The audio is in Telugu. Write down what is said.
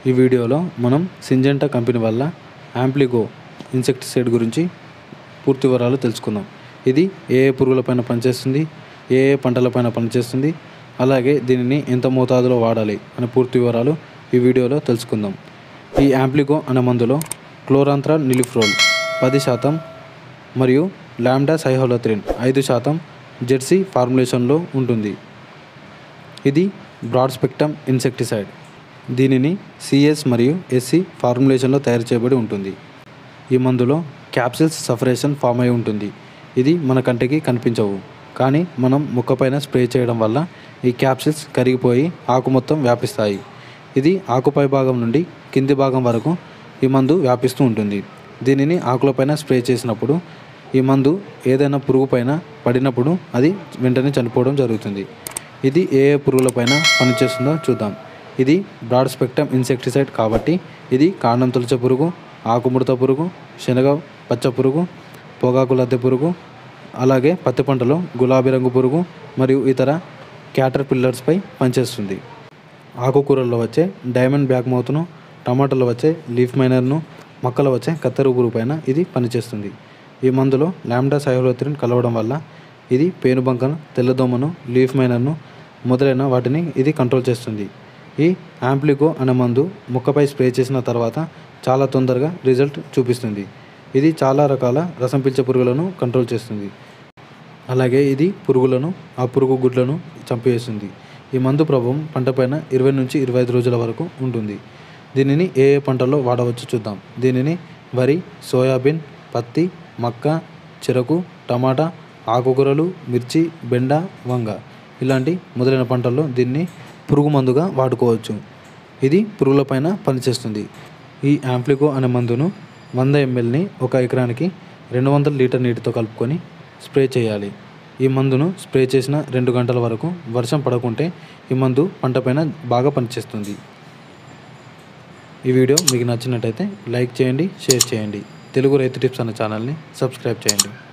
ఈ వీడియోలో మనం సింజెంటా కంపెనీ వల్ల యాంప్లిగో ఇన్సెక్టిసైడ్ గురించి పూర్తి వివరాలు తెలుసుకుందాం ఇది ఏ ఏ పురుగులపైన పనిచేస్తుంది ఏ ఏ పంటలపైన పనిచేస్తుంది అలాగే దీనిని ఎంత మోతాదులో వాడాలి అనే పూర్తి వివరాలు ఈ వీడియోలో తెలుసుకుందాం ఈ యాంప్లిగో అనే మందులో క్లోరాంత్రా నిలిఫ్రోల్ పది శాతం మరియు లామ్డా సైహోలత్రిన్ ఐదు శాతం జెర్సీ ఫార్ములేషన్లో ఉంటుంది ఇది బ్రాడ్ స్పెక్ట్రమ్ ఇన్సెక్టిసైడ్ దీనిని సిఎస్ మరియు ఎస్సి ఫార్ములేషన్లో తయారు చేయబడి ఉంటుంది ఈ మందులో క్యాప్సిల్స్ సఫరేషన్ ఫామ్ అయి ఉంటుంది ఇది మన కంటికి కనిపించవు కానీ మనం ముక్కపైన స్ప్రే చేయడం వల్ల ఈ క్యాప్సిల్స్ కరిగిపోయి ఆకు మొత్తం వ్యాపిస్తాయి ఇది ఆకుపై భాగం నుండి కింది భాగం వరకు ఈ మందు వ్యాపిస్తూ ఉంటుంది దీనిని ఆకులపైన స్ప్రే చేసినప్పుడు ఈ మందు ఏదైనా పురుగు పైన పడినప్పుడు అది వెంటనే చనిపోవడం జరుగుతుంది ఇది ఏ ఏ పురుగులపైన పనిచేస్తుందో చూద్దాం ఇది బ్రాడ్ స్పెక్ట్రమ్ ఇన్సెక్టిసైడ్ కాబట్టి ఇది కాండం తొలచ పురుగు ఆకుముడత పురుగు శనగ పచ్చ పురుగు పొగాకు లద్దె పురుగు అలాగే పత్తి పంటలో గులాబీ రంగు పురుగు మరియు ఇతర క్యాటర్ పిల్లర్స్పై పనిచేస్తుంది ఆకుకూరల్లో వచ్చే డైమండ్ బ్యాక్ మౌత్ను టమాటాలో వచ్చే లీఫ్ మైనర్ను మొక్కలో వచ్చే కత్తెర పురుగు పైన ఇది పనిచేస్తుంది ఈ మందులో లామ్డా సైహోలోత్రిన్ కలవడం వల్ల ఇది పేనుబంకను తెల్లదోమను లీఫ్ మైనర్ను మొదలైన వాటిని ఇది కంట్రోల్ చేస్తుంది ఈ యాంప్లిగో అనే మందు మొక్కపై స్ప్రే చేసిన తర్వాత చాలా తొందరగా రిజల్ట్ చూపిస్తుంది ఇది చాలా రకాల రసం పీల్చే పురుగులను కంట్రోల్ చేస్తుంది అలాగే ఇది పురుగులను ఆ పురుగు గుడ్లను చంపేస్తుంది ఈ మందు ప్రభావం పంటపైన ఇరవై నుంచి ఇరవై ఐదు రోజుల వరకు ఉంటుంది దీనిని ఏ ఏ పంటల్లో వాడవచ్చు చూద్దాం దీనిని వరి సోయాబీన్ పత్తి మక్క చెరకు టమాటా ఆకుకూరలు మిర్చి బెండ వంగ ఇలాంటి మొదలైన పంటల్లో దీన్ని పురుగు మందుగా వాడుకోవచ్చు ఇది పురుగులపైన పనిచేస్తుంది ఈ యాంప్లిగో అనే మందును వంద ఎంఎల్ని ఒక ఎకరానికి రెండు వందల లీటర్ నీటితో కలుపుకొని స్ప్రే చేయాలి ఈ మందును స్ప్రే చేసిన రెండు గంటల వరకు వర్షం పడకుంటే ఈ మందు పంటపైన బాగా పనిచేస్తుంది ఈ వీడియో మీకు నచ్చినట్టయితే లైక్ చేయండి షేర్ చేయండి తెలుగు రైతు టిప్స్ అనే ఛానల్ని సబ్స్క్రైబ్ చేయండి